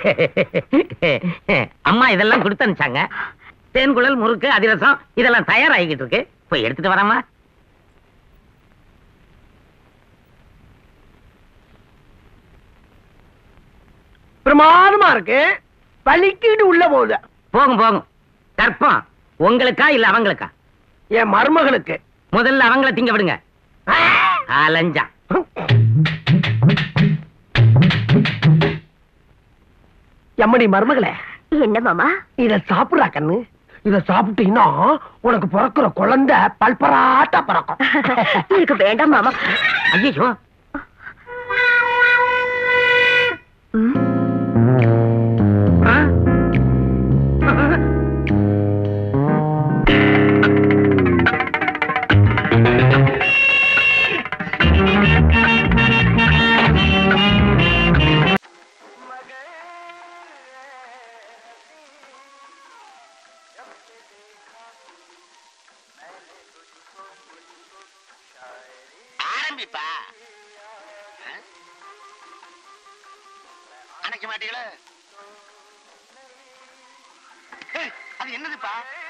அம்மா இதெல்லாம் கொடுத்து அனுப்பிச்சாங்க தேன்குழல் முறுக்கு அதிரசம் இதெல்லாம் தயாராகிக்கிட்டு இருக்கு போய் எடுத்துட்டு வரமா பிரமாதமா இருக்கு வலிக்கிட்டு உள்ள போகுது போகும் போகும் கற்பம் உங்களுக்கா இல்ல அவங்களுக்கா என் மருமகளுக்கு முதல்ல அவங்கள திங்க விடுங்க அலஞ்சா எம்மடி மருமகளே என்ன மாமா இத சாப்பிடுறா கண்ணு இத சாப்பிட்டீங்கன்னா உனக்கு பிறக்கிற குழந்தை பல்பராட்டா பிறக்கும் எனக்கு வேண்டாம் மாமா ஐயோ ம், ஆரம்பிப்பா ஆ? அணைக்க மாட்டீங்களா ஏய், அது என்னதுப்பா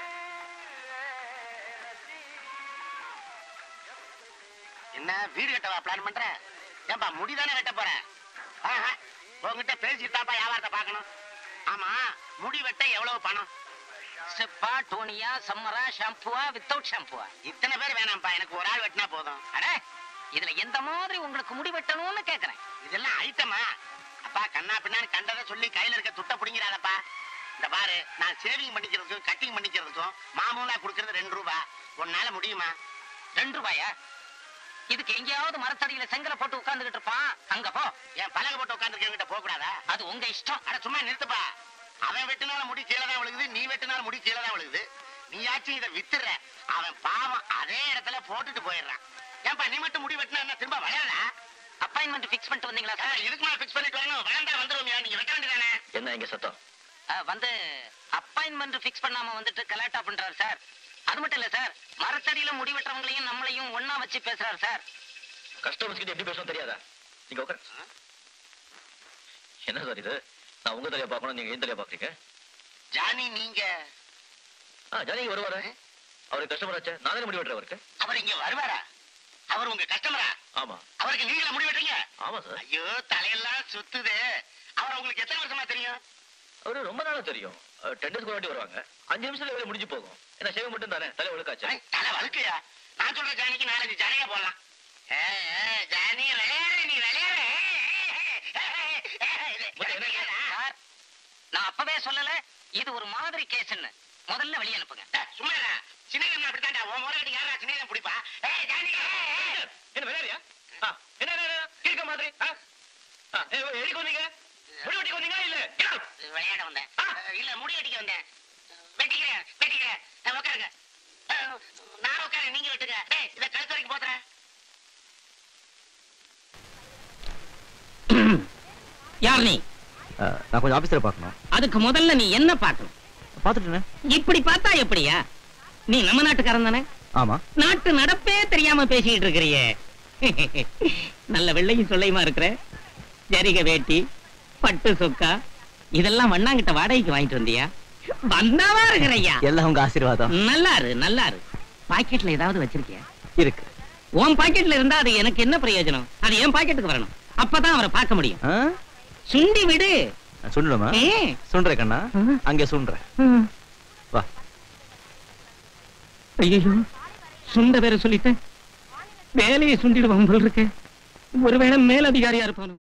என்ன வீடு கட்டவா பிளான் பண்ற ஏன்பா முடிதானே வெட்ட போறேன் ஆஹா, உன்கிட்ட பேசிட்டாப்பா வியாபாரத்தை பார்க்கணும் ஆமா முடி வெட்ட எவ்வளவு பணம் செப்பா டோனியா சம்மரா ஷாம்புவா வித்தவுட் ஷாம்புவா இத்தனை பேர் வேணாம்ப்பா எனக்கு ஒரு ஆள் வெட்டினா போதும் அட இதுல எந்த மாதிரி உங்களுக்கு முடி வெட்டணும்னு கேக்குறேன் இதெல்லாம் ஐட்டமா அப்பா கண்ணா பின்னான்னு கண்டதை சொல்லி கையில இருக்க துட்ட புடிங்கிறாதப்பா இந்த பாரு நான் சேவிங் பண்ணிக்கிறதுக்கும் கட்டிங் பண்ணிக்கிறதுக்கும் மாமூலா கொடுக்கறது ரெண்டு ரூபா உன்னால முடியுமா ரெண்டு ரூபாயா இதுக்கு எங்கேயாவது மரத்தடியில செங்கலை போட்டு உட்கார்ந்துகிட்டு இருப்பான் அங்க போ என் பலகை போட்டு உட்காந்துருக்கவங்கிட்ட போக கூடாதா அது உங்க இஷ்டம் அட சும்மா நிறுத்துப்பா அவன் வெட்டினால முடி கீழே தான் விழுகுது நீ வெட்டினால முடி கீழே தான் விழுகுது நீயாச்சும் இதை வித்துற அவன் பாவம் அதே இடத்துல போட்டுட்டு போயிடுறான் ஏன்பா நீ மட்டும் முடி வெட்டினா என்ன திரும்ப வளரா அப்பாயின்மெண்ட் ஃபிக்ஸ் பண்ணிட்டு வந்தீங்களா சார் இதுக்கு மேல ஃபிக்ஸ் பண்ணிட்டு வரணும் வளர்ந்தா வந்துருவோம் நீங்க வெட்ட வேண்டியதானே என்ன இங்க சத்தம் அஹ், வந்து அப்பாயின்மெண்ட் ஃபிக்ஸ் பண்ணாம வந்துட்டு கலாட்டா பண்றாரு சார் அது மட்டும் இல்ல சார் மரத்தடியில முடி வெட்டுறவங்களையும் நம்மளையும் ஒண்ணா வச்சு பேசுறாரு சார் கஸ்டமர்ஸ் கிட்ட எப்படி பேசணும் தெரியாதா நீங்க உட்கார் என்ன சார் இது நான் உங்க தலையா பார்க்கணும் நீங்க என் தலையா பாக்குறீங்க ஜானி நீங்க ஆ ஜானகி வருவாரு அவருக்கு கஸ்டமர் ஆச்சே நானே முடி வெட்டுறேன் அவருக்கு அவர் இங்க வருவாரா அவர் உங்க கஸ்டமரா ஆமா அவருக்கு நீங்களா முடி வெட்டுறீங்க ஆமா சார் ஐயோ தலையெல்லாம் சுத்துது அவர் உங்களுக்கு எத்தனை வருஷமா தெரியும் அவரு ரொம்ப நாளா தெரியும் டென் டேஸ்க்கு வாட்டி வருவாங்க அஞ்சு நிமிஷத்துல வேலை முடிஞ்சு போகும் ஏன்னா சேவை மட்டும் தானே தலை ஒழுக்காச்சு ஐ, தலை வழுக்கையா நான் சொல்ற ஜானிக்கு நாலஞ்சு ஜானியா போடலாம் ஏ, ஏ, ஜானி விளையாடு நீ விளையாடு சார் நான் அப்பவே சொல்லல இது ஒரு மாதிரி கேஸ்ன்னு முதல்ல வெளிய அனுப்புங்க சும்மா இருடா. சின்னகண்ணா அப்படித்தான்டா உன் முறை கட்டி யாரா சின்னகண்ணா பிடிப்பா ஏய் ஜானி ஏய், ஏய். என்ன விளையாடியா என்ன என்ன, என்ன இருக்க மாதிரி ஆ? ஆ, ஏய், எதுக்கு வந்தீங்க முடி வெட்டிக்கு வந்தீங்களா இல்ல விளையாட வந்தேன் இல்ல முடி வெட்டிக்க வந்தேன் வெட்டிக்கிறேன் வெட்டிக்கிறேன் அஹ், உட்காருங்க அஹ், நான் உட்காரு நீங்க வெட்டுங்க ஏய் இதை கழுத்து வரைக்கும் போத்துறேன் யார் நீ நான் கொஞ்சம் ஆபீஸ்ல பார்க்கணும் அதுக்கு முதல்ல நீ என்ன பார்க்கணும் பார்த்துட்டேன் இப்படி பார்த்தா எப்படியா நீ நம்ம நாட்டுக்காரன் தானே ஆமா நாட்டு நடப்பே தெரியாம பேசிக்கிட்டு இருக்கிறியே நல்ல வெள்ளையும் சொல்லையுமா இருக்கிற ஜரிக வேட்டி பட்டு சொக்கா இதெல்லாம் வண்ணாங்கிட்ட வாடகைக்கு வாங்கிட்டு வந்தியா வந்தாவா இருக்கிறையா எல்லாம் உங்க ஆசீர்வாதம் நல்லா இரு நல்லா இரு பாக்கெட்ல ஏதாவது வச்சிருக்கியா இருக்கு உன் பாக்கெட்ல இருந்தா அது எனக்கு என்ன பிரயோஜனம் அது என் பாக்கெட்டுக்கு வரணும் அப்பதான் அவரை பார்க்க முடியும் சுண்டி விடு சுண்டணுமா ஏ. சுண்டுற கண்ணா ம். அங்க சுண்டுற வா ஐயோ சுண்ட வேற சொல்லிட்டேன் வேலையை சுண்டிடுவான் போல் இருக்கேன் ஒருவேளை மேலதிகாரியா இருப்பானோ